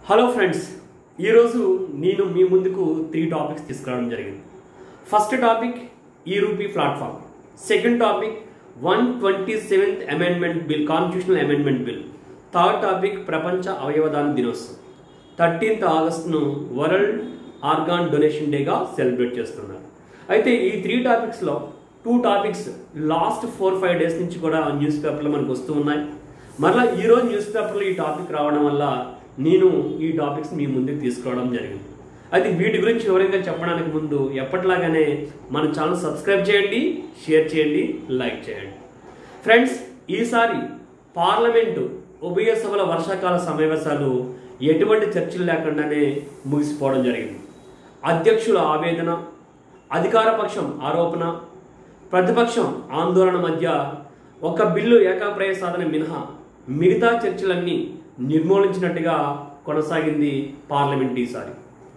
Hello friends ఈరోజు నేను మీ ముందుకు త్రీ టాపిక్స్ తీసుకురావడం జరిగింది first topic e rupee platform second topic one twenty seventh amendment bill constitutional amendment bill third topic ప్రపంచ అవయవదాన దినోత్సవం థర్టీన్త్ ఆగస్టును వరల్డ్ ఆర్గాన్ డొనేషన్ డేగా సెలబ్రేట్ చేస్తున్నారు అయితే ఈ త్రీ టాపిక్స్లో two topics last four five days నుంచి కూడా న్యూస్ పేపర్లో మనకు వస్తూ ఉన్నాయి మరలా ఈరోజు న్యూస్ పేపర్లో ఈ టాపిక్ రావడం వల్ల నేను ఈ టాపిక్స్ మీ ముందుకు తీసుకురావడం జరిగింది అయితే వీటి గురించి వివరంగా చెప్పడానికి ముందు ఎప్పటిలాగానే మన ఛానల్ సబ్స్క్రైబ్ చేయండి షేర్ చేయండి లైక్ చేయండి ఫ్రెండ్స్ ఈసారి పార్లమెంటు ఉభయ సభల వర్షాకాల సమావేశాలు ఎటువంటి చర్చలు లేకుండానే ముగిసిపోవడం జరిగింది అధ్యక్షుల ఆవేదన అధికార పక్షం ఆరోపణ ప్రతిపక్షం ఆందోళన మధ్య ఒక బిల్లు ఏకాప్రాయ సాధన మినహా మిగతా చర్చలన్నీ నిర్మూలించినట్టుగా కొనసాగింది పార్లమెంట్ ఈసారి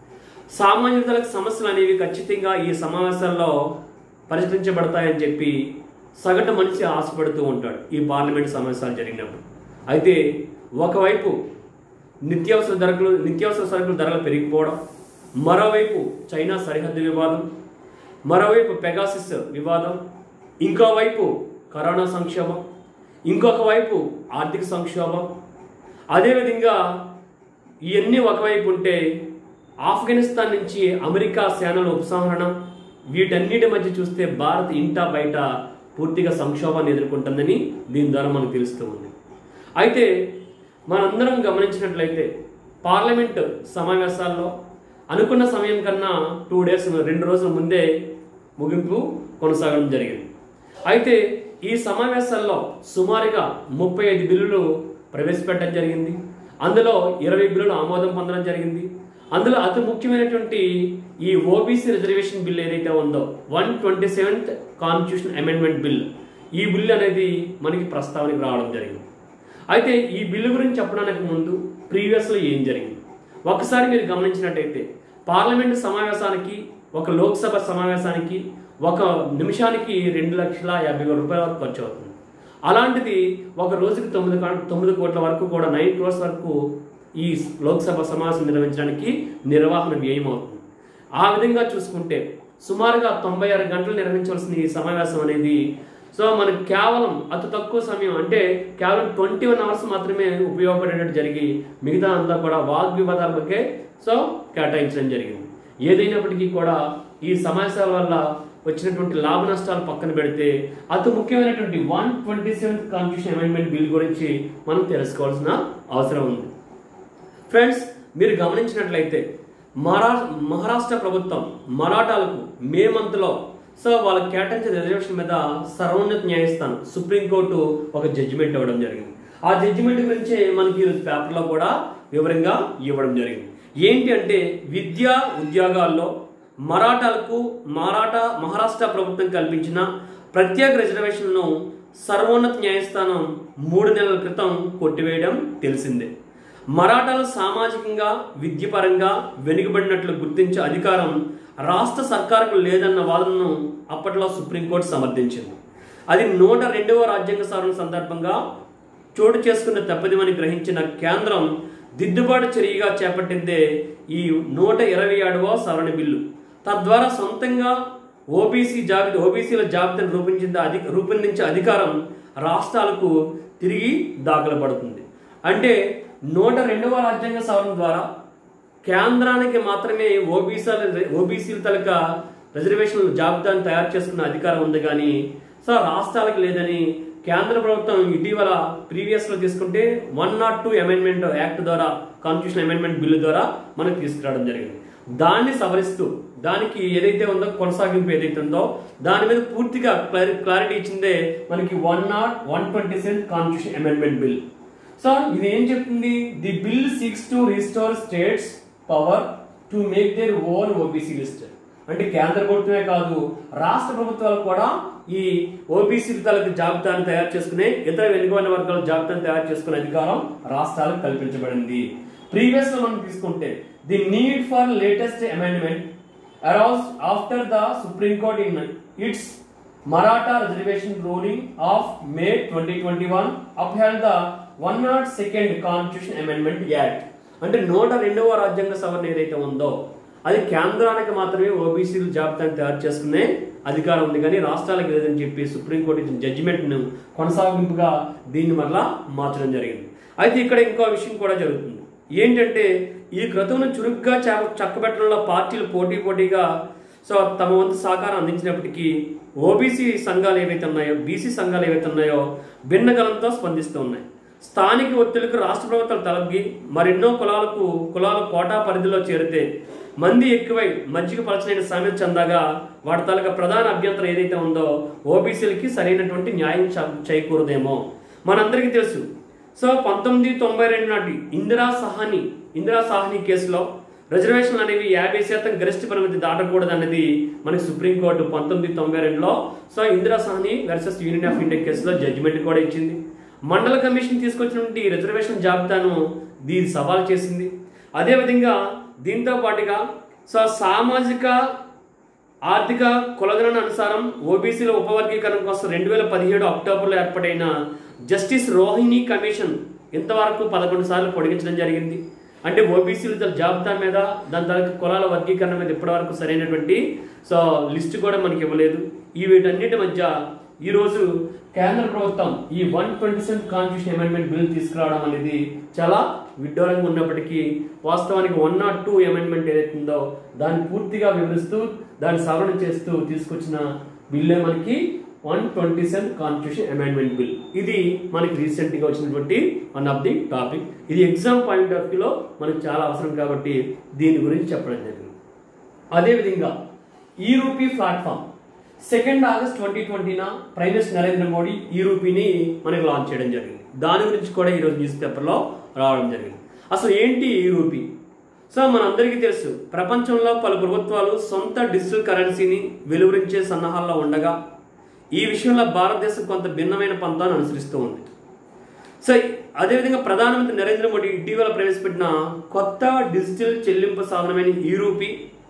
సామాన్యులకు సమస్యలు అనేవి ఖచ్చితంగా ఈ సమావేశాల్లో పరిష్కరించబడతాయని చెప్పి సగటు మనిషి ఆశపడుతూ ఉంటాడు ఈ పార్లమెంట్ సమావేశాలు జరిగినప్పుడు అయితే ఒకవైపు నిత్యావసర ధరలు నిత్యావసర సరుకుల ధరలు పెరిగిపోవడం మరోవైపు చైనా సరిహద్దు వివాదం మరోవైపు పెగాసిస్ వివాదం ఇంకోవైపు కరోనా సంక్షోభం ఇంకొక వైపు ఆర్థిక సంక్షోభం అదేవిధంగా ఇవన్నీ ఒకవైపు ఉంటే ఆఫ్ఘనిస్తాన్ నుంచి అమెరికా సేనల ఉపసంహరణ వీటన్నిటి మధ్య చూస్తే భారత్ ఇంటా బయట పూర్తిగా సంక్షోభాన్ని ఎదుర్కొంటుందని దీని ద్వారా మనకు తెలుస్తూ ఉంది అయితే మనందరం గమనించినట్లయితే పార్లమెంట్ సమావేశాల్లో అనుకున్న సమయం కన్నా టూ డేస్ రెండు రోజుల ముందే ముగింపు కొనసాగడం జరిగింది అయితే ఈ సమావేశాల్లో సుమారుగా ముప్పై ఐదు బిల్లులు ప్రవేశపెట్టడం జరిగింది అందులో ఇరవై బిల్లులు ఆమోదం పొందడం జరిగింది అందులో అతి ముఖ్యమైనటువంటి ఈ ఓబీసీ రిజర్వేషన్ బిల్ ఏదైతే ఉందో one twenty seventh constitution amendment bill ఈ బిల్ అనేది మనకి ప్రస్తావనకి రావడం జరిగింది అయితే ఈ బిల్లు గురించి చెప్పడానికి ముందు ప్రీవియస్లో ఏం జరిగింది ఒకసారి మీరు గమనించినట్టయితే పార్లమెంటు సమావేశానికి ఒక లోక్సభ సమావేశానికి ఒక నిమిషానికి రెండు లక్షల యాభై వేల రూపాయల వరకు ఖర్చు అవుతుంది అలాంటిది ఒక రోజుకి తొమ్మిది కా- తొమ్మిది కోట్ల వరకు కూడా నైన్ క్రోర్స్ వరకు ఈ లోక్సభ సమావేశం నిర్వహించడానికి నిర్వహణ వ్యయం అవుతుంది ఆ విధంగా చూసుకుంటే సుమారుగా తొంభై ఆరు గంటలు నిర్వహించవలసిన ఈ సమావేశం అనేది సో మనకు కేవలం అతి తక్కువ సమయం అంటే కేవలం ట్వంటీ వన్ అవర్స్ మాత్రమే ఉపయోగపడేటట్టు జరిగి మిగతా అంతా కూడా వాగ్వివాదాలకే సో కేటాయించడం జరిగింది ఏదైనప్పటికీ కూడా ఈ సమావేశాల వల్ల వచ్చినటువంటి లాభ నష్టాలు పక్కన పెడితే అతి ముఖ్యమైనటువంటి one twenty seventh constitution amendment bill గురించి మనం తెలుసుకోవాల్సిన అవసరం ఉంది ఫ్రెండ్స్ మీరు గమనించినట్లయితే మహారా మహారాష్ట్ర ప్రభుత్వం మరాఠాలకు మే మంత్లో సో వాళ్ళకి కేటాయించిన రిజర్వేషన్ మీద సర్వోన్నత న్యాయస్థానం సుప్రీంకోర్టు ఒక జడ్జిమెంట్ ఇవ్వడం జరిగింది ఆ జడ్జిమెంట్ గురించి మనకి ఈరోజు పేపర్లో కూడా వివరంగా ఇవ్వడం జరిగింది ఏంటి అంటే విద్యా ఉద్యోగాల్లో మరాఠాలకు మరాఠా మహారాష్ట్ర ప్రభుత్వం కల్పించిన ప్రత్యేక రిజర్వేషన్ను సర్వోన్నత న్యాయస్థానం మూడు నెలల క్రితం కొట్టివేయడం తెలిసిందే మరాఠాలు సామాజికంగా విద్యపరంగా వెనుకబడినట్లు గుర్తించే అధికారం రాష్ట్ర సర్కారుకు లేదన్న వాదనను అప్పట్లో సుప్రీంకోర్టు సమర్థించింది అది నూట రెండవ రాజ్యాంగ సవరణ సందర్భంగా చోటు చేసుకున్న తప్పదిమని గ్రహించిన కేంద్రం దిద్దుబాటు చర్యగా చేపట్టిందే ఈ నూట ఇరవై ఏడవ సవరణ బిల్లు తద్వారా సొంతంగా ఓబీసీ జాబితా ఓబీసీల జాబితాను రూపొందించే అధి రూపొందించే అధికారం రాష్ట్రాలకు తిరిగి దాఖలు పడుతుంది అంటే నూట రెండవ రాజ్యాంగ సవరణ ద్వారా కేంద్రానికి మాత్రమే ఓబీసీల ఓబీసీల తలక రిజర్వేషన్ల జాబితాను తయారు చేసుకున్న అధికారం ఉంది కానీ సో రాష్ట్రాలకు లేదని కేంద్ర ప్రభుత్వం ఇటీవల ప్రీవియస్ లో తీసుకుంటే one nought two amendment act ద్వారా కాన్స్టిట్యూషన్ అమెండ్మెంట్ బిల్లు ద్వారా మనకు తీసుకురావడం జరిగింది దాన్ని సవరిస్తూ దానికి ఏదైతే ఉందో కొనసాగింపు ఏదైతే ఉందో దాని మీద పూర్తిగా క్లారి క్లారిటీ ఇచ్చిందే మనకి one nought one twenty seven constitution amendment bill so ఇది ఏం చెప్తుంది the bill seeks to restore states power to make their own OBC list అంటే కేంద్ర ప్రభుత్వమే కాదు రాష్ట్ర ప్రభుత్వాలు కూడా ఈ ఓబీసీ తలకు జాబితాను తయారు చేసుకునే ఇతర వెనుకబడిన వర్గాల జాబితాను తయారు చేసుకునే అధికారం రాష్ట్రాలకు కల్పించబడింది ప్రీవియస్ లో మనం తీసుకుంటే the need for latest amendment arose after the supreme court in its Maratha reservation ruling of May 2021 upheld the 102nd Constitution Amendment Act అంటే నూట రెండవ రాజ్యాంగ సవరణ ఏదైతే ఉందో అది కేంద్రానికి మాత్రమే ఓబీసీలు జాబితాను తయారు చేసుకునే అధికారం ఉంది కానీ రాష్ట్రాలకు లేదని చెప్పి సుప్రీంకోర్టు ఇచ్చిన జడ్జిమెంట్ను కొనసాగింపుగా దీన్ని మరలా మార్చడం జరిగింది అయితే ఇక్కడ ఇంకో విషయం కూడా జరుగుతుంది ఏంటంటే ఈ క్రతువును చురుగ్గా చ- చక్కబెట్టడంలో పార్టీలు పోటీ పోటీగా సో తమ వంతు సహకారం అందించినప్పటికీ ఓబీసీ సంఘాలు ఏవైతే ఉన్నాయో బీసీ సంఘాలు ఏవైతే ఉన్నాయో భిన్నగలంతో స్పందిస్తూ ఉన్నాయి స్థానిక ఒత్తిళ్లకు రాష్ట్ర ప్రభుత్వాలు తలగ్గి మరెన్నో కులాలకు కులాల కోటా పరిధిలో చేరితే మంది ఎక్కువై మజ్జిగ పలచనైన సామెత చెందగా వాటి తాలూకా ప్రధాన అభ్యంతరం ఏదైతే ఉందో ఓబీసీలకి సరైనటువంటి న్యాయం చ- చేకూరదేమో మనందరికీ తెలుసు సో పంతొమ్మిది తొంభై రెండు నాటి ఇందిరా సహాని ఇందిరా సాహ్ని కేసులో రిజర్వేషన్లు అనేవి యాభై శాతం గరిష్ట పరిమితి దాటకూడదు అన్నది మనకి సుప్రీంకోర్టు పంతొమ్మిది తొంభై రెండులో so Indira Sawhney versus union of India కేసులో జడ్జిమెంట్ కూడా ఇచ్చింది మండల కమిషన్ తీసుకొచ్చినటువంటి రిజర్వేషన్ జాబితాను దీని సవాల్ చేసింది అదేవిధంగా దీంతో పాటుగా సో సామాజిక ఆర్థిక కులగణన అనుసారం ఓబీసీల ఉపవర్గీకరణ కోసం రెండు వేల పదిహేడు అక్టోబర్లో ఏర్పాటైన జస్టిస్ రోహిణి కమిషన్ ఇంతవరకు పదకొండు సార్లు పొడిగించడం జరిగింది అంటే ఓబీసీల తన జాబితా మీద దాని తర్వాత కులాల వర్గీకరణ మీద ఇప్పటివరకు సరైనటువంటి సో లిస్టు కూడా మనకి ఇవ్వలేదు ఈ వీటన్నిటి మధ్య ఈరోజు కేంద్ర ప్రభుత్వం ఈ one twenty seven constitution amendment bill తీసుకురావడం అనేది చాలా విడ్డూరంగా ఉన్నప్పటికీ వాస్తవానికి వన్ నాట్ టూ అమెండ్మెంట్ ఏదైతుందో దాన్ని పూర్తిగా వివరిస్తూ దాన్ని సవరణ చేస్తూ తీసుకొచ్చిన బిల్లే మనకి one twenty seven constitution amendment bill ఇది మనకి రీసెంట్ గా వచ్చినటువంటి వన్ ఆఫ్ ది టాపిక్ ఇది ఎగ్జామ్ పాయింట్ ఆఫ్ వ్యూలో మనకు చాలా అవసరం కాబట్టి దీని గురించి చెప్పడం జరిగింది అదేవిధంగా e rupee platform second August twenty ట్వంటీన ప్రైమ్ మినిస్టర్ నరేంద్ర మోడీ ఈ రూపీని మనకి లాంచ్ చేయడం జరిగింది దాని గురించి కూడా ఈరోజు న్యూస్ పేపర్లో రావడం జరిగింది అసలు ఏంటి ఈ రూపీ సో మనందరికీ తెలుసు ప్రపంచంలో పలు ప్రభుత్వాలు సొంత డిజిటల్ కరెన్సీని వెలువరించే సన్నాహాల్లో ఉండగా ఈ విషయంలో భారతదేశం కొంత భిన్నమైన పంతాన్ని అనుసరిస్తూ ఉంది సో అదేవిధంగా ప్రధానమంత్రి నరేంద్ర మోడీ ఇటీవల ప్రవేశపెట్టిన కొత్త డిజిటల్ చెల్లింపు సాధనమైన ఈ రూపీ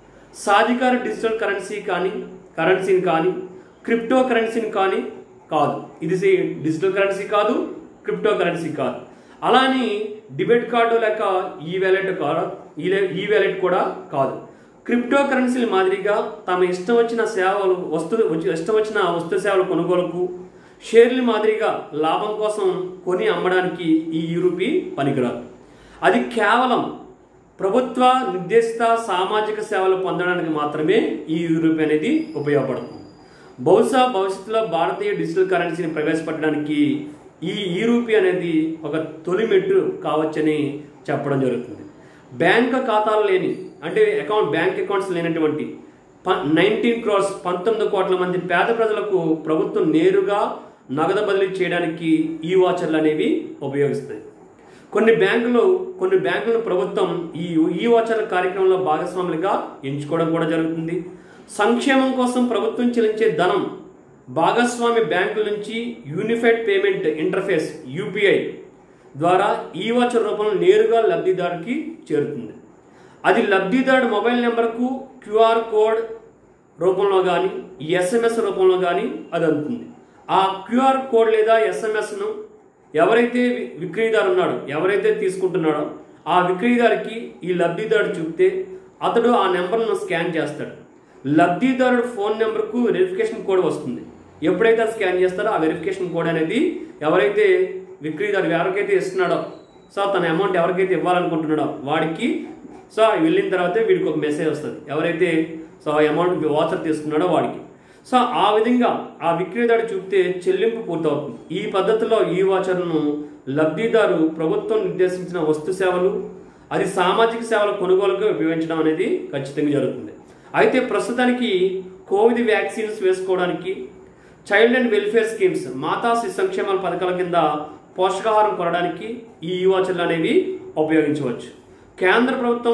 సాధికార డిజిటల్ కరెన్సీ కానీ కరెన్సీని కానీ క్రిప్టో కరెన్సీని కానీ కాదు ఇది సి- డిజిటల్ కరెన్సీ కాదు క్రిప్టో కరెన్సీ కాదు అలాని డిబెట్ కార్డు లేక ఈ వ్యాలెట్ కాదు ఈ లే- ఈ వ్యాలెట్ కూడా కాదు క్రిప్టో కరెన్సీల మాదిరిగా తమ ఇష్టం వచ్చిన సేవలు వస్తు వచ్చి- ఇష్టం వచ్చిన వస్తు సేవల కొనుగోలుకు షేర్ల మాదిరిగా లాభం కోసం కొని అమ్మడానికి ఈ యూరూపీ పనికిరాదు అది కేవలం ప్రభుత్వ నిర్దేశిత సామాజిక సేవలు పొందడానికి మాత్రమే ఈ యూరూపీ అనేది ఉపయోగపడుతుంది బహుశా భవిష్యత్తులో భారతీయ డిజిటల్ కరెన్సీని ప్రవేశపెట్టడానికి ఈ ఈ రూపీ అనేది ఒక తొలి మెట్టు కావచ్చని చెప్పడం జరుగుతుంది బ్యాంక్ ఖాతాలు లేని అంటే అకౌంట్ బ్యాంక్ అకౌంట్స్ లేనటువంటి నైన్టీన్ క్రోర్స్ పంతొమ్మిది కోట్ల మంది పేద ప్రజలకు ప్రభుత్వం నేరుగా నగదు బదిలీ చేయడానికి ఈ వాచర్లు అనేవి ఉపయోగిస్తాయి కొన్ని బ్యాంకులు కొన్ని బ్యాంకులను ప్రభుత్వం ఈ ఈ వాచర్ల కార్యక్రమంలో భాగస్వాములుగా ఎంచుకోవడం కూడా జరుగుతుంది సంక్షేమం కోసం ప్రభుత్వం చెల్లించే ధనం భాగస్వామి బ్యాంకుల నుంచి యూనిఫైడ్ పేమెంట్ ఇంటర్ఫేస్ యూపీఐ ద్వారా ఈ వాచర్ రూపంలో నేరుగా లబ్ధిదారుకి చేరుతుంది అది లబ్ధిదారుడు మొబైల్ నెంబర్కు క్యూఆర్ కోడ్ రూపంలో కానీ ఎస్ఎంఎస్ రూపంలో కానీ అది అందుతుంది ఆ క్యూఆర్ కోడ్ లేదా ఎస్ఎంఎస్ను ఎవరైతే వి- విక్రయదారు ఉన్నాడో ఎవరైతే తీసుకుంటున్నాడో ఆ విక్రయదారికి ఈ లబ్ధిదారుడు చూపితే అతడు ఆ నెంబర్ను స్కాన్ చేస్తాడు లబ్ధిదారుడు ఫోన్ నెంబర్కు వెరిఫికేషన్ కోడ్ వస్తుంది ఎప్పుడైతే అది స్కాన్ చేస్తారో ఆ వెరిఫికేషన్ కోడ్ అనేది ఎవరైతే విక్రయదారు ఎవరికైతే ఇస్తున్నాడో సో తన అమౌంట్ ఎవరికైతే ఇవ్వాలనుకుంటున్నాడో వాడికి సో వెళ్ళిన తర్వాత వీడికి ఒక మెసేజ్ వస్తుంది ఎవరైతే సో అమౌంట్ వాచర్ తీసుకున్నాడో వాడికి సో ఆ విధంగా ఆ విక్రయదారు చూపితే చెల్లింపు పూర్తవుతుంది ఈ పద్ధతిలో ఈ వాచర్ను లబ్ధిదారు ప్రభుత్వం నిర్దేశించిన వస్తు సేవలు అది సామాజిక సేవల కొనుగోలుగా ఉపయోగించడం అనేది ఖచ్చితంగా జరుగుతుంది అయితే ప్రస్తుతానికి కోవిడ్ వ్యాక్సిన్స్ వేసుకోవడానికి చైల్డ్ అండ్ వెల్ఫేర్ స్కీమ్స్ మాతా శిశు సంక్షేమాల పథకాల కింద పోషకాహారం కొనడానికి ఈ యువచర్లు అనేవి ఉపయోగించవచ్చు కేంద్ర ప్రభుత్వం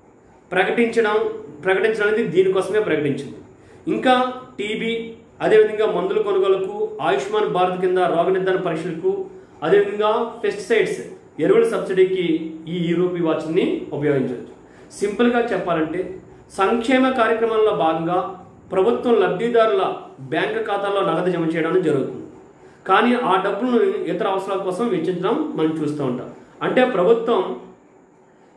ప్రకటించడం ప్రకటించడం అనేది దీనికోసమే ప్రకటించింది ఇంకా టీబీ అదేవిధంగా మందుల కొనుగోలుకు ఆయుష్మాన్ భారత్ కింద రోగ నిర్ధారణ పరీక్షలకు అదేవిధంగా పెస్టిసైడ్స్ ఎరువుల సబ్సిడీకి ఈ యూరోపీ వాచ్ని ఉపయోగించవచ్చు సింపుల్గా చెప్పాలంటే సంక్షేమ కార్యక్రమాల్లో భాగంగా ప్రభుత్వం లబ్ధిదారుల బ్యాంక్ ఖాతాల్లో నగదు జమ చేయడం అనేది జరుగుతుంది కానీ ఆ డబ్బులను ఇతర అవసరాల కోసం వెచ్చించడం మనం చూస్తూ ఉంటాం అంటే ప్రభుత్వం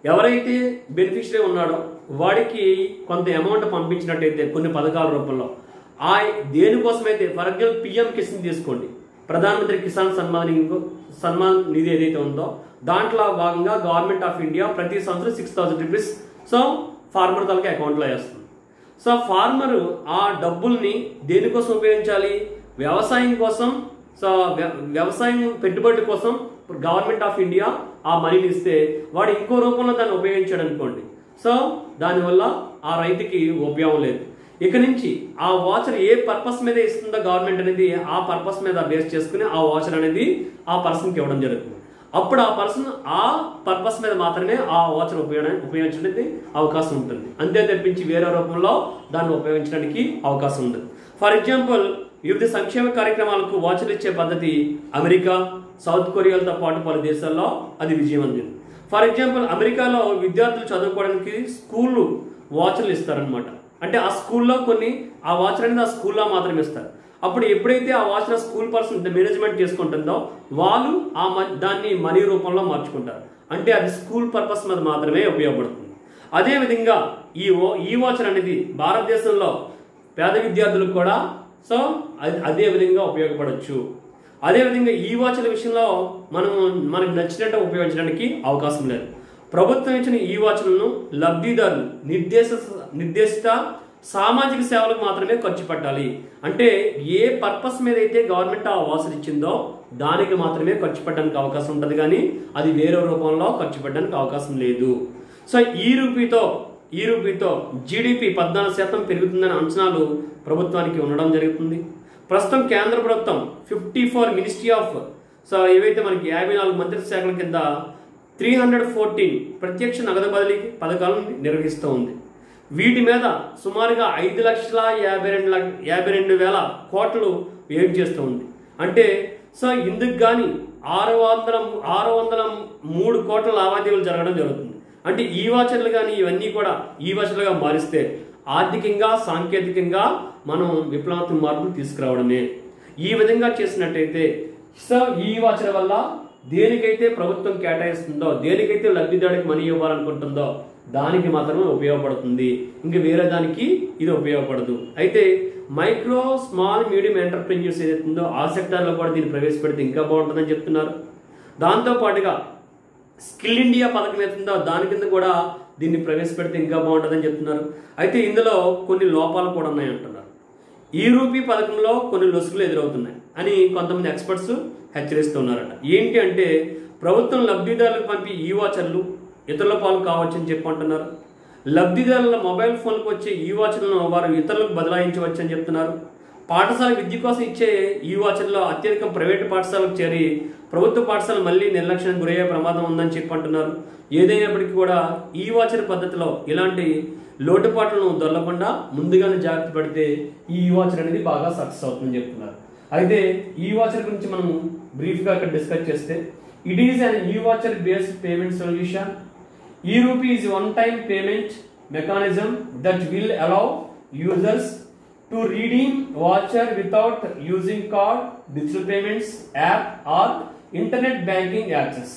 ఎవరైతే బెనిఫిషరీ ఉన్నాడో వాడికి కొంత అమౌంట్ పంపించినట్టయితే కొన్ని పథకాల రూపంలో ఆ దేనికోసమైతే ఫర్ ఎగ్జాంపుల్ పిఎం కిసాన్ తీసుకోండి ప్రధానమంత్రి కిసాన్ సన్మాన్ నిధి- సన్మాన్ నిధి ఏదైతే ఉందో దాంట్లో భాగంగా గవర్నమెంట్ ఆఫ్ ఇండియా ప్రతి సంవత్సరం six thousand rupees so farmer తాలూకా అకౌంట్లో వేస్తుంది సో ఫార్మర్ ఆ డబ్బుల్ని దేనికోసం ఉపయోగించాలి వ్యవసాయం కోసం సో వ్య- వ్యవసాయం పెట్టుబడి కోసం గవర్నమెంట్ ఆఫ్ ఇండియా ఆ మనీని ఇస్తే వాడు ఇంకో రూపంలో దాన్ని ఉపయోగించాడు అనుకోండి సో దానివల్ల ఆ రైతుకి ఉపయోగం లేదు ఇక నుంచి ఆ వాచర్ ఏ పర్పస్ మీద ఇస్తుందో గవర్నమెంట్ అనేది ఆ పర్పస్ మీద బేస్ చేసుకుని ఆ వాచర్ అనేది ఆ పర్సన్కి ఇవ్వడం జరుగుతుంది అప్పుడు ఆ పర్సన్ ఆ పర్పస్ మీద మాత్రమే ఆ వాచర్ ఉపయోగ ఉపయోగించడానికి అవకాశం ఉంటుంది అంతే తప్పించి వేరే రూపంలో దాన్ని ఉపయోగించడానికి అవకాశం ఉండదు ఫర్ ఎగ్జాంపుల్ వివిధ సంక్షేమ కార్యక్రమాలకు వాచర్లు ఇచ్చే పద్ధతి అమెరికా సౌత్ కొరియాలతో పాటు పలు దేశాల్లో అది విజయం అందింది ఫర్ ఎగ్జాంపుల్ అమెరికాలో విద్యార్థులు చదువుకోవడానికి స్కూళ్ళు వాచర్లు ఇస్తారనమాట అంటే ఆ స్కూల్లో కొన్ని ఆ వాచర్ అనేది ఆ స్కూల్లో మాత్రమే ఇస్తారు అప్పుడు ఎప్పుడైతే ఆ వాచర్ స్కూల్ పర్సన్ మేనేజ్మెంట్ చేసుకుంటుందో వాళ్ళు ఆ మ- దాన్ని మనీ రూపంలో మార్చుకుంటారు అంటే అది స్కూల్ పర్పస్ మీద మాత్రమే ఉపయోగపడుతుంది అదే విధంగా ఈ ఓ- ఈ వాచర్ అనేది భారతదేశంలో పేద విద్యార్థులకు కూడా సో అది అదే విధంగా ఉపయోగపడవచ్చు అదేవిధంగా ఈ వాచ్ల విషయంలో మనం మనకు నచ్చినట్టు ఉపయోగించడానికి అవకాశం లేదు ప్రభుత్వం ఇచ్చిన ఈ వాచ్లను లబ్ధిదారులు నిర్దేశ నిర్దేశిత సామాజిక సేవలకు మాత్రమే ఖర్చు పెట్టాలి అంటే ఏ పర్పస్ మీద అయితే గవర్నమెంట్ ఆ వాసులు ఇచ్చిందో దానికి మాత్రమే ఖర్చు పెట్టడానికి అవకాశం ఉంటుంది కానీ అది వేరే రూపంలో ఖర్చు పెట్టడానికి అవకాశం లేదు సో ఈ రూపీతో ఈ రూపీతో జీడిపి పద్నాలుగు శాతం పెరుగుతుందనే అంచనాలు ప్రభుత్వానికి ఉండడం జరుగుతుంది ప్రస్తుతం కేంద్ర ప్రభుత్వం fifty four ministry of so ఏవైతే మనకి యాభై నాలుగు మంత్రిత్వ శాఖల కింద త్రీ హండ్రెడ్ ఫోర్టీన్ ప్రత్యక్ష నగదు బదిలీ పథకాలను నిర్వహిస్తూ ఉంది వీటి మీద సుమారుగా ఐదు లక్షల యాభై రెండు లక్ష యాభై రెండు వేల కోట్లు వ్యయం చేస్తూ ఉంది అంటే సో ఇందుకు కానీ ఆరు వందల ఆరు వందల మూడు కోట్ల లావాదేవీలు జరగడం జరుగుతుంది అంటే ఈ వాచర్లు కానీ ఇవన్నీ కూడా ఈ వాచర్లుగా మారిస్తే ఆర్థికంగా సాంకేతికంగా మనం విప్లవాత్మక మార్పులు తీసుకురావడమే ఈ విధంగా చేసినట్టయితే సో ఈ వాచర్ వల్ల దేనికైతే ప్రభుత్వం కేటాయిస్తుందో దేనికైతే లబ్ధిదారుడికి మనీ ఇవ్వాలనుకుంటుందో దానికి మాత్రమే ఉపయోగపడుతుంది ఇంకా వేరే దానికి ఇది ఉపయోగపడదు అయితే మైక్రో స్మాల్ మీడియం ఎంటర్ప్రెన్యూర్స్ ఏదైతుందో ఆ సెక్టార్లో కూడా దీన్ని ప్రవేశపెడితే ఇంకా బాగుంటుందని చెప్తున్నారు దాంతో పాటుగా స్కిల్ ఇండియా పథకం ఏతుందో దాని కింద కూడా దీన్ని ప్రవేశపెడితే ఇంకా బాగుంటుందని చెప్తున్నారు అయితే ఇందులో కొన్ని లోపాలు కూడా ఉన్నాయంటున్నారు ఈ రూపీ పథకంలో కొన్ని లొసుగులు ఎదురవుతున్నాయి అని కొంతమంది ఎక్స్పర్ట్స్ హెచ్చరిస్తున్నారట ఏంటి అంటే ప్రభుత్వం లబ్ధిదారులకు పంపి ఈ వాచర్లు ఇతరుల పాలు కావచ్చని చెప్పి అంటున్నారు లబ్ధిదారుల మొబైల్ ఫోన్లకు వచ్చే ఈ వాచర్లను వారు ఇతరులకు బదలాయించవచ్చు అని చెప్తున్నారు పాఠశాల విద్య కోసం ఇచ్చే ఈ వాచర్లో అత్యధికం ప్రైవేటు పాఠశాలకు చేరి ప్రభుత్వ పాఠశాల మళ్ళీ నిర్లక్ష్యం గురయ్యే ప్రమాదం ఉందని చెప్పి అంటున్నారు ఏదైనప్పటికీ కూడా ఈ వాచర్ పద్ధతిలో ఇలాంటి లోటుపాట్లను దొరలకుండా ముందుగానే జాగ్రత్త పడితే ఈ వాచర్ అనేది బాగా సక్సెస్ అవుతుందని చెప్తున్నారు అయితే ఈ వాచర్ గురించి మనం బ్రీఫ్గా ఇక్కడ డిస్కస్ చేస్తే it is an e voucher based payment solution e RUPI is one time payment mechanism that will allow users to redeem voucher without using card, digital payments app or internet banking access.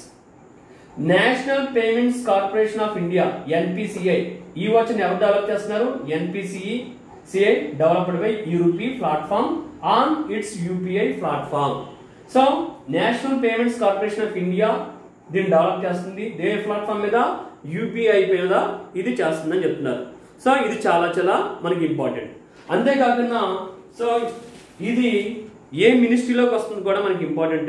National payments corporation of India NPCI ఈ వాచ్ని ఎవరు develop చేస్తున్నారు NPCI CI developed by UP platform on its UPI platform so national payments corporation of India దీన్ని develop చేస్తుంది the platform మీద UPI మీద ఇది చేస్తుందని చెప్తున్నారు సో ఇది చాలా చాలా మనకి ఇంపార్టెంట్ అంతేకాకుండా సో ఇది ఏ మినిస్ట్రీలోకి వస్తుంది కూడా మనకి important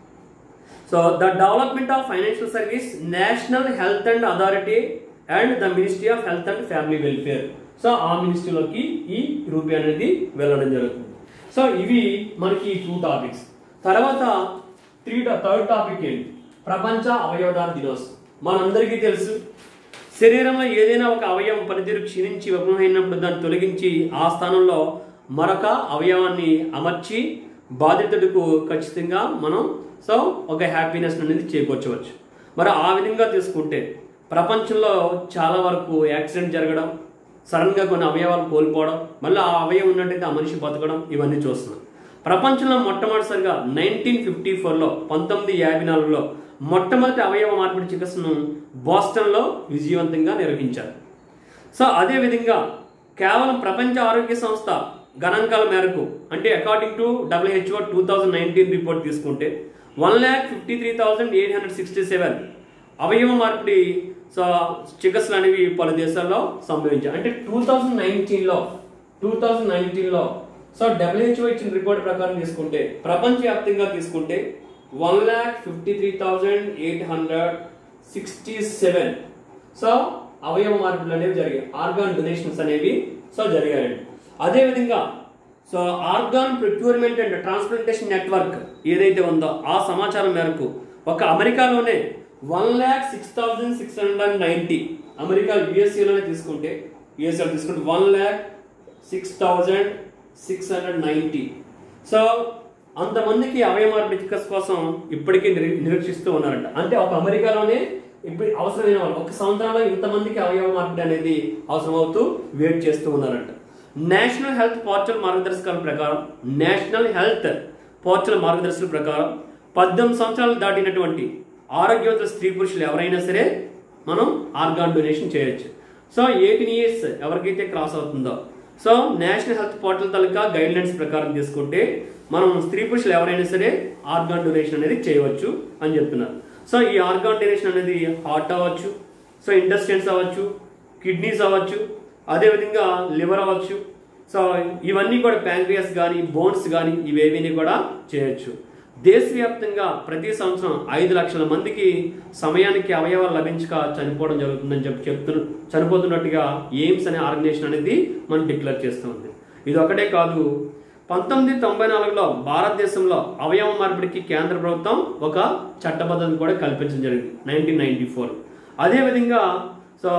so the development of financial service national health and authority and the ministry of health and family welfare so ఆ మినిస్ట్రీలోకి ఈ రూపీ అనేది వెళ్ళడం జరుగుతుంది సో ఇవి మనకి టూ టాపిక్స్ తర్వాత త్రీ థర్డ్ టాపిక్ ఏంటి ప్రపంచ అవయవదాన దినోత్సవం మనందరికీ తెలుసు శరీరంలో ఏదైనా ఒక అవయవం పనితీరు క్షీణించి విఫలమైనప్పుడు దాన్ని తొలగించి ఆ స్థానంలో మరొక అవయవాన్ని అమర్చి బాధితుడికి ఖచ్చితంగా మనం సో ఒక హ్యాపీనెస్ అనేది చేకూర్చవచ్చు మరి ఆ విధంగా తీసుకుంటే ప్రపంచంలో చాలా వరకు యాక్సిడెంట్ జరగడం సడన్గా కొన్ని అవయవాలు కోల్పోవడం మళ్ళీ ఆ అవయవం ఉన్నట్టయితే ఆ మనిషి బతకడం ఇవన్నీ చూస్తున్నాం ప్రపంచంలో మొట్టమొదటిసారిగా నైన్టీన్ ఫిఫ్టీ ఫోర్లో పంతొమ్మిది యాభై నాలుగులో మొట్టమొదటి అవయవ మార్పిడి చికిత్సను బోస్టన్లో విజయవంతంగా నిర్వహించారు సో అదేవిధంగా కేవలం ప్రపంచ ఆరోగ్య సంస్థ గణాంకాల మేరకు అంటే according to WHO two thousand nineteen report తీసుకుంటే one lakh fifty three thousand eight hundred sixty seven అవయవ మార్పిడి సో చికిత్సలు అనేవి పలు దేశాల్లో సంభవించాయి అంటే టూ థౌజండ్ నైన్టీన్లో టూ థౌజండ్ నైన్టీన్లో సో డబ్ల్యూహెచ్ఓ ఇచ్చిన రిపోర్ట్ ప్రకారం తీసుకుంటే ప్రపంచవ్యాప్తంగా తీసుకుంటే one lakh fifty three thousand eight hundred sixty seven so అవయవ మార్పులు అనేవి జరిగాయి ఆర్గాన్ డొనేషన్స్ అనేవి సో జరిగాయండి అదేవిధంగా so organ procurement and transplantation network ఏదైతే ఉందో ఆ సమాచారం మేరకు ఒక అమెరికాలోనే one lakh six thousand six hundred ninety America యుఎస్ఏలోనే తీసుకుంటే యుఎస్ఏలో తీసుకుంటే one lakh six thousand six hundred ninety so అంతమందికి అవయవ మార్పిడి చికిత్స కోసం ఇప్పటికీ నిరీ- నిరీక్షిస్తూ ఉన్నారంట అంటే ఒక అమెరికాలోనే ఇప్పుడు అవసరమైన వాళ్ళు ఒక సంవత్సరంలో ఇంతమందికి అవయవ మార్పిడి అనేది అవసరం అవుతూ వెయిట్ చేస్తూ ఉన్నారంట నేషనల్ హెల్త్ పోర్టల్ మార్గదర్శకాల ప్రకారం నేషనల్ హెల్త్ పోర్టల్ మార్గదర్శకాల ప్రకారం పద్దెనిమిది సంవత్సరాలు దాటినటువంటి ఆరోగ్యవంతుల స్త్రీ పురుషులు ఎవరైనా సరే మనం ఆర్గాన్ డొనేషన్ చేయొచ్చు సో ఎయిటీన్ ఇయర్స్ ఎవరికైతే క్రాస్ అవుతుందో సో నేషనల్ హెల్త్ పోర్టల్ తాలూకా గైడ్ లైన్స్ ప్రకారం తీసుకుంటే మనం స్త్రీ పురుషులు ఎవరైనా సరే ఆర్గాన్ డొనేషన్ అనేది చేయవచ్చు అని చెప్తున్నారు సో ఈ ఆర్గాన్ డొనేషన్ అనేది హార్ట్ అవ్వచ్చు సో ఇండస్ట్రియన్స్ అవ్వచ్చు కిడ్నీస్ అవ్వచ్చు అదేవిధంగా లివర్ అవ్వచ్చు సో ఇవన్నీ కూడా ప్యాంక్రియాస్ కానీ బోన్స్ కానీ ఇవేవీని కూడా చేయొచ్చు దేశవ్యాప్తంగా ప్రతి సంవత్సరం ఐదు లక్షల మందికి సమయానికి అవయవాలు లభించక చనిపోవడం జరుగుతుందని చెప్పి చెప్తు చనిపోతున్నట్టుగా ఎయిమ్స్ అనే ఆర్గనైజేషన్ అనేది మనం డిక్లేర్ చేస్తుంది ఇది ఒకటే కాదు పంతొమ్మిది తొంభై నాలుగులో భారతదేశంలో అవయవ మార్పిడికి కేంద్ర ప్రభుత్వం ఒక చట్టబద్ధత కూడా కల్పించడం జరిగింది నైన్టీన్ నైన్టీ ఫోర్ అదేవిధంగా సో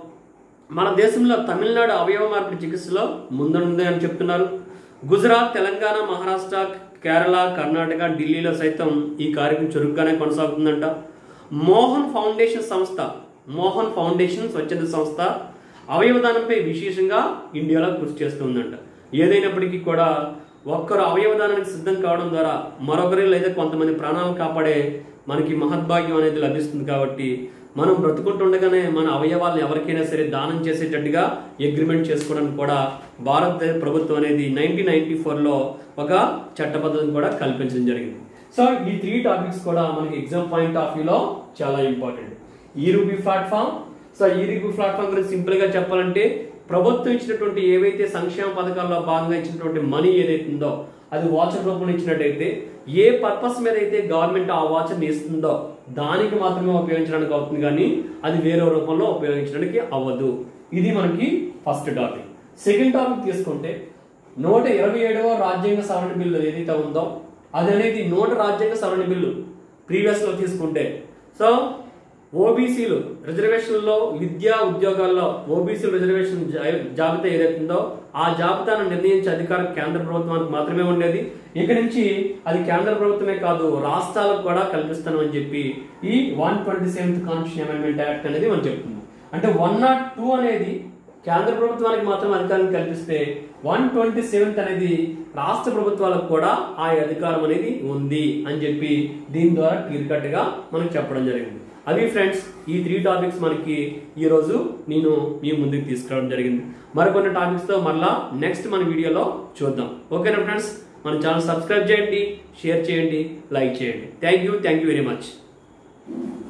మన దేశంలో తమిళనాడు అవయవ మార్పిడి చికిత్సలో ముందుంది అని చెప్తున్నారు గుజరాత్ తెలంగాణ మహారాష్ట్ర కేరళ కర్ణాటక ఢిల్లీలో సైతం ఈ కార్యక్రమం చురుగ్గానే కొనసాగుతుందంట మోహన్ ఫౌండేషన్ సంస్థ మోహన్ ఫౌండేషన్ స్వచ్ఛంద సంస్థ అవయవదానంపై విశేషంగా ఇండియాలో కృషి చేస్తుందంట ఏదైనప్పటికీ కూడా ఒక్కరు అవయవదానానికి సిద్ధం కావడం ద్వారా మరొకరి లేదా కొంతమంది ప్రాణాలను కాపాడే మనకి మహద్భాగ్యం అనేది లభిస్తుంది కాబట్టి మనం బ్రతుకుంటుండగానే మన అవయవాలను ఎవరికైనా సరే దానం చేసేటట్టుగా అగ్రిమెంట్ చేసుకోవడానికి కూడా భారత ప్రభుత్వం అనేది నైన్టీన్ నైన్టీ ఫోర్లో ఒక చట్టబద్ధతను కూడా కల్పించడం జరిగింది సో ఈ త్రీ టాపిక్స్ కూడా మనకి ఎగ్జామ్ పాయింట్ ఆఫ్ వ్యూలో చాలా ఇంపార్టెంట్ ఈ రూపీ ప్లాట్ఫామ్ సో ఈ రూపీ ప్లాట్ఫామ్ గురించి సింపుల్ గా చెప్పాలంటే ప్రభుత్వం ఇచ్చినటువంటి ఏవైతే సంక్షేమ పథకాల్లో భాగంగా ఇచ్చినటువంటి మనీ ఏదైతే ఉందో అది వాచర్ రూపంలో ఇచ్చినట్టయితే ఏ పర్పస్ మీద అయితే గవర్నమెంట్ ఆ వాచర్ని ఇస్తుందో దానికి మాత్రమే ఉపయోగించడానికి అవుతుంది కానీ అది వేరే రూపంలో ఉపయోగించడానికి అవ్వదు ఇది మనకి ఫస్ట్ టాపిక్ సెకండ్ టాపిక్ తీసుకుంటే నూట ఇరవై ఏడవ రాజ్యాంగ సవరణ బిల్లు ఏదైతే ఉందో అది అనేది నూట రాజ్యాంగ సవరణ బిల్లు ప్రీవియస్ లో తీసుకుంటే సో ఓబీసీలు రిజర్వేషన్లో విద్యా ఉద్యోగాల్లో ఓబీసీ రిజర్వేషన్ జా- జాబితా ఏదైతే ఉందో ఆ జాబితాను నిర్ణయించే అధికారం కేంద్ర ప్రభుత్వానికి మాత్రమే ఉండేది ఇక నుంచి అది కేంద్ర ప్రభుత్వమే కాదు రాష్ట్రాలకు కూడా కల్పిస్తామని చెప్పి ఈ one twenty seventh constitution amendment act అనేది మనం చెప్తుంది అంటే వన్ నాట్ టూ అనేది కేంద్ర ప్రభుత్వానికి మాత్రం అధికారం కల్పిస్తే వన్ ట్వంటీ సెవెంత్ అనేది రాష్ట్ర ప్రభుత్వాలకు కూడా ఆ అధికారం అనేది ఉంది అని చెప్పి దీని ద్వారా క్లియర్ కట్ గా మనం చెప్పడం జరిగింది అవి ఫ్రెండ్స్ ఈ త్రీ టాపిక్స్ మనకి ఈ రోజు నేను మీ ముందుకు తీసుకురావడం జరిగింది మరికొన్ని టాపిక్స్ తో మళ్ళా నెక్స్ట్ మన వీడియోలో చూద్దాం ఓకేనా ఫ్రెండ్స్ మన ఛానల్ సబ్స్క్రైబ్ చేయండి షేర్ చేయండి లైక్ చేయండి thank you thank you very much